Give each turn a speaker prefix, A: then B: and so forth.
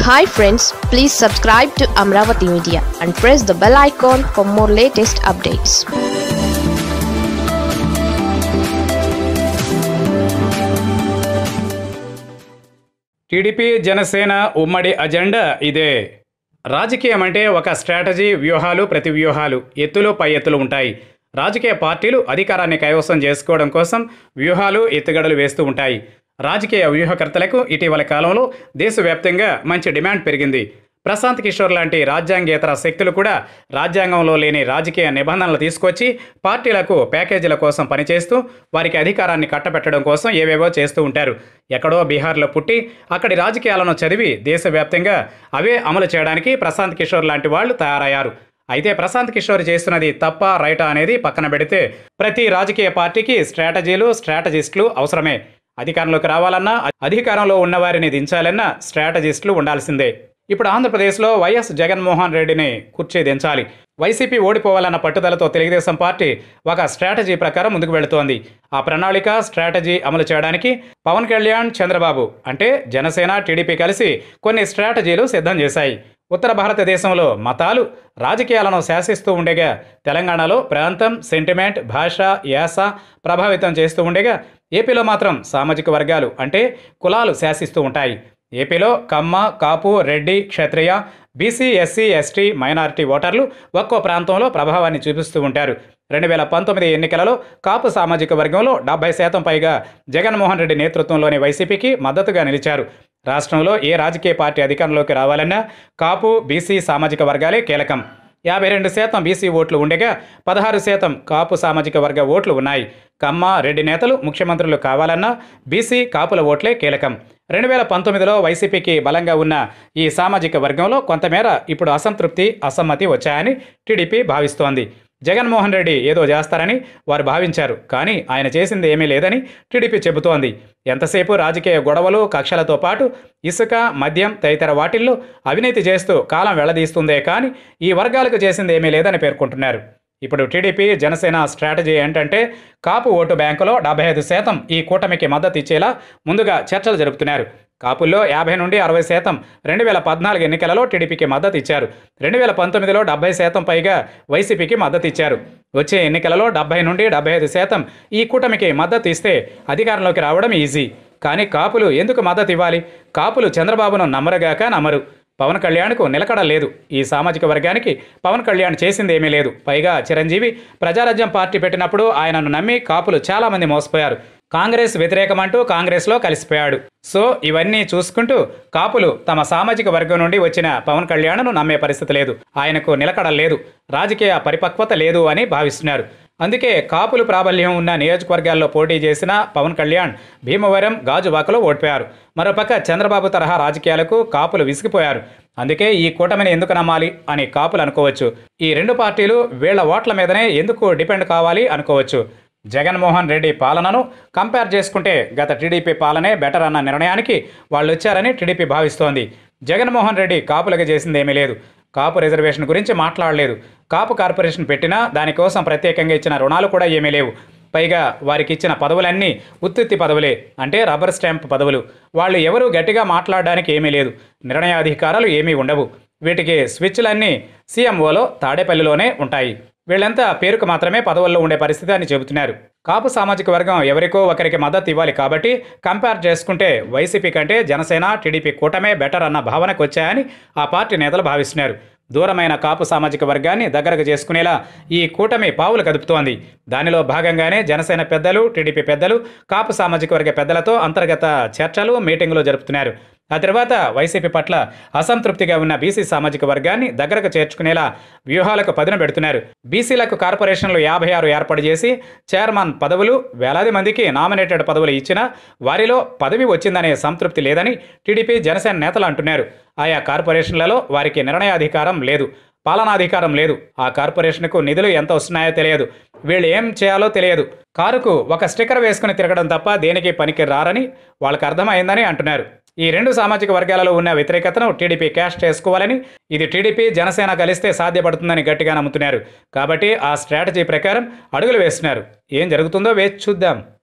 A: hi friends please subscribe to Amaravati media and press the bell icon for more latest updates
B: TDP Janasena ఉమ్మడి agenda ఇదే రాజకీయం అంటే ఒక strategy వ్యూహాలు ప్రతి వ్యూహాలు ఎత్తులు పై ఎత్తులు ఉంటాయి రాజకీయ పార్టీలు అధికారాన్ని కైవసం చేసుకోవడం కోసం వ్యూహాలు ఎత్తుగడలు వేస్తూ ఉంటాయి రాజకీయ వ్యూహకర్తలకు ఇటీవల కాలంలో దేశవ్యాప్తంగా మంచి డిమాండ్ పెరిగింది ప్రశాంత్ కిషోర్ లాంటి రాజ్యాంగేతర శక్తులు కూడా రాజ్యాంగంలో లేని రాజకీయ నిబంధనలు తీసుకొచ్చి పార్టీలకు ప్యాకేజీల కోసం పనిచేస్తూ వారికి అధికారాన్ని కట్టబెట్టడం కోసం ఏవేవో చేస్తూ ఉంటారు ఎక్కడో బీహార్లో పుట్టి అక్కడి రాజకీయాలను చదివి దేశవ్యాప్తంగా అవే అమలు చేయడానికి ప్రశాంత్ కిషోర్ లాంటి వాళ్ళు తయారయ్యారు అయితే ప్రశాంత్ కిషోర్ చేస్తున్నది తప్ప రైటా అనేది పక్కన పెడితే ప్రతి రాజకీయ పార్టీకి స్ట్రాటజీలు స్ట్రాటజిస్టులు అవసరమే అధికారంలోకి రావాలన్నా అధికారంలో ఉన్నవారిని దించాలన్నా స్ట్రాటజిస్టులు ఉండాల్సిందే ఇప్పుడు ఆంధ్రప్రదేశ్లో వైఎస్ జగన్మోహన్ రెడ్డిని కుర్చీ దించాలి వైసీపీ ఓడిపోవాలన్న పట్టుదలతో తెలుగుదేశం పార్టీ ఒక స్ట్రాటజీ ప్రకారం ముందుకు వెళుతోంది ఆ ప్రణాళిక స్ట్రాటజీ అమలు చేయడానికి పవన్ కళ్యాణ్ చంద్రబాబు అంటే జనసేన టీడీపీ కలిసి కొన్ని స్ట్రాటజీలు సిద్ధం చేశాయి ఉత్తర భారతదేశంలో మతాలు రాజకీయాలను శాసిస్తూ ఉండగా తెలంగాణలో ప్రాంతం సెంటిమెంట్ భాష యాస ప్రభావితం చేస్తూ ఉండగా ఏపీలో మాత్రం సామాజిక వర్గాలు అంటే కులాలు శాసిస్తూ ఉంటాయి ఏపీలో Kamma Kapu Reddy Kshatriya BC SC ST minority ఓటర్లు ఒక్కో ప్రాంతంలో ప్రభావాన్ని చూపిస్తూ ఉంటారు రెండు వేల పంతొమ్మిది ఎన్నికలలో కాపు సామాజిక వర్గంలో డెబ్బై శాతం పైగా జగన్మోహన్ రెడ్డి నేతృత్వంలోని వైసీపీకి మద్దతుగా నిలిచారు రాష్ట్రంలో ఏ రాజకీయ పార్టీ అధికారంలోకి రావాలన్నా కాపు బీసీ సామాజిక వర్గాలే కీలకం యాభై రెండు శాతం బీసీ ఓట్లు ఉండగా పదహారు శాతం కాపు సామాజిక వర్గ ఓట్లు ఉన్నాయి కమ్మ రెడ్డి నేతలు ముఖ్యమంత్రులు కావాలన్నా బీసీ కాపుల ఓట్లే కీలకం రెండు వేల పంతొమ్మిదిలో వైసీపీకి బలంగా ఉన్న ఈ సామాజిక వర్గంలో కొంతమేర ఇప్పుడు అసంతృప్తి అసమ్మతి వచ్చాయని టీడీపీ భావిస్తోంది జగన్మోహన్ రెడ్డి ఏదో చేస్తారని వారు భావించారు కానీ ఆయన చేసింది ఏమీ లేదని టీడీపీ చెబుతోంది ఎంతసేపు రాజకీయ గొడవలు కక్షలతో పాటు ఇసుక మద్యం తదితర వాటిల్లో అవినీతి చేస్తూ కాలం వెళ్లదీస్తుందే కానీ ఈ వర్గాలకు చేసింది ఏమీ లేదని పేర్కొంటున్నారు ఇప్పుడు టీడీపీ జనసేన స్ట్రాటజీ ఏంటంటే కాపు ఓటు బ్యాంకులో డెబ్బై ఐదు శాతం ఈ కూటమికి మద్దతు ఇచ్చేలా ముందుగా చర్చలు జరుపుతున్నారు కాపుల్లో యాభై నుండి అరవై శాతం రెండు వేల పద్నాలుగు ఎన్నికలలో టీడీపీకి మద్దతు ఇచ్చారు రెండు వేల పంతొమ్మిదిలో డెబ్బై శాతం పైగా వైసీపీకి మద్దతు ఇచ్చారు వచ్చే ఎన్నికలలో డెబ్బై నుండి డెబ్బై ఐదు శాతం ఈ కూటమికి మద్దతు ఇస్తే అధికారంలోకి రావడం ఈజీ కానీ కాపులు ఎందుకు మద్దతు ఇవ్వాలి కాపులు చంద్రబాబును నమ్మరుగాక నమ్మరు పవన్ కళ్యాణ్కు నిలకడ లేదు ఈ సామాజిక వర్గానికి పవన్ కళ్యాణ్ చేసింది ఏమీ లేదు పైగా చిరంజీవి ప్రజారాజ్యం పార్టీ పెట్టినప్పుడు ఆయనను నమ్మి కాపులు చాలామంది మోసపోయారు కాంగ్రెస్ వ్యతిరేకమంటూ కాంగ్రెస్లో కలిసిపోయాడు సో ఇవన్నీ చూసుకుంటూ కాపులు తమ సామాజిక వర్గం నుండి వచ్చిన పవన్ కళ్యాణ్ను నమ్మే పరిస్థితి లేదు ఆయనకు నిలకడ లేదు రాజకీయ పరిపక్వత లేదు అని భావిస్తున్నారు అందుకే కాపులు ప్రాబల్యం ఉన్న నియోజకవర్గాల్లో పోటీ చేసిన పవన్ కళ్యాణ్ భీమవరం గాజువాకలో ఓడిపోయారు మరోపక్క చంద్రబాబు తరహా రాజకీయాలకు కాపులు విసిగిపోయారు అందుకే ఈ కూటమిని ఎందుకు నమ్మాలి అని కాపులు అనుకోవచ్చు ఈ రెండు పార్టీలు వీళ్ల ఓట్ల మీదనే ఎందుకు డిపెండ్ కావాలి అనుకోవచ్చు జగన్మోహన్ రెడ్డి పాలనను కంపేర్ చేసుకుంటే గత టీడీపీ పాలనే బెటర్ అన్న నిర్ణయానికి వాళ్ళు వచ్చారని టీడీపీ భావిస్తోంది జగన్మోహన్ రెడ్డి కాపులకు చేసింది ఏమీ లేదు కాపు రిజర్వేషన్ గురించి మాట్లాడలేదు కాపు కార్పొరేషన్ పెట్టినా దానికోసం ప్రత్యేకంగా ఇచ్చిన రుణాలు కూడా ఏమీ లేవు పైగా వారికి ఇచ్చిన పదవులన్నీ ఉత్తుత్తి పదవులే అంటే రబ్బర్ స్టాంప్ పదవులు వాళ్ళు ఎవరు గట్టిగా మాట్లాడడానికి ఏమీ లేదు నిర్ణయాధికారాలు ఏమీ ఉండవు వీటికి స్విచ్లన్నీ సీఎంఓలో తాడేపల్లిలోనే ఉంటాయి వీళ్ళంతా పేరుకు మాత్రమే పదవుల్లో ఉండే పరిస్థితి అని చెబుతున్నారు కాపు సామాజిక వర్గం ఎవరికో ఒకరికి మద్దతు ఇవ్వాలి కాబట్టి కంపేర్ చేసుకుంటే వైసీపీ కంటే జనసేన టీడీపీ కూటమే బెటర్ అన్న భావనకు వచ్చాయని ఆ పార్టీ నేతలు భావిస్తున్నారు దూరమైన కాపు సామాజిక వర్గాన్ని దగ్గరకు చేసుకునేలా ఈ కూటమి పావులు కదుపుతోంది దానిలో భాగంగానే జనసేన పెద్దలు టీడీపీ పెద్దలు కాపు సామాజిక వర్గ పెద్దలతో అంతర్గత చర్చలు మీటింగులు జరుపుతున్నారు ఆ తర్వాత వైసీపీ పట్ల అసంతృప్తిగా ఉన్న బీసీ సామాజిక వర్గాన్ని దగ్గరకు చేర్చుకునేలా వ్యూహాలకు పదును పెడుతున్నారు బీసీలకు కార్పొరేషన్లు యాభై ఆరు ఏర్పాటు చేసి చైర్మన్ పదవులు వేలాది మందికి నామినేటెడ్ పదవులు ఇచ్చినా వారిలో పదవి వచ్చిందనే సంతృప్తి లేదని టీడీపీ జనసేన నేతలు అంటున్నారు ఆయా కార్పొరేషన్లలో వారికి నిర్ణయాధికారం లేదు పాలనాధికారం లేదు ఆ కార్పొరేషన్కు నిధులు ఎంత వస్తున్నాయో తెలియదు వీళ్ళు ఏం చేయాలో తెలియదు కారుకు ఒక స్టిక్కర్ వేసుకుని తిరగడం తప్ప దేనికి పనికి రారని వాళ్ళకి అర్థమైందని అంటున్నారు ఈ రెండు సామాజిక వర్గాలలో ఉన్న వ్యతిరేకతను టీడీపీ క్యాష్ చేసుకోవాలని ఇది టీడీపీ జనసేన కలిస్తే సాధ్యపడుతుందని గట్టిగా నమ్ముతున్నారు కాబట్టి ఆ స్ట్రాటజీ ప్రకారం అడుగులు వేస్తున్నారు ఏం జరుగుతుందో వేచి చూద్దాం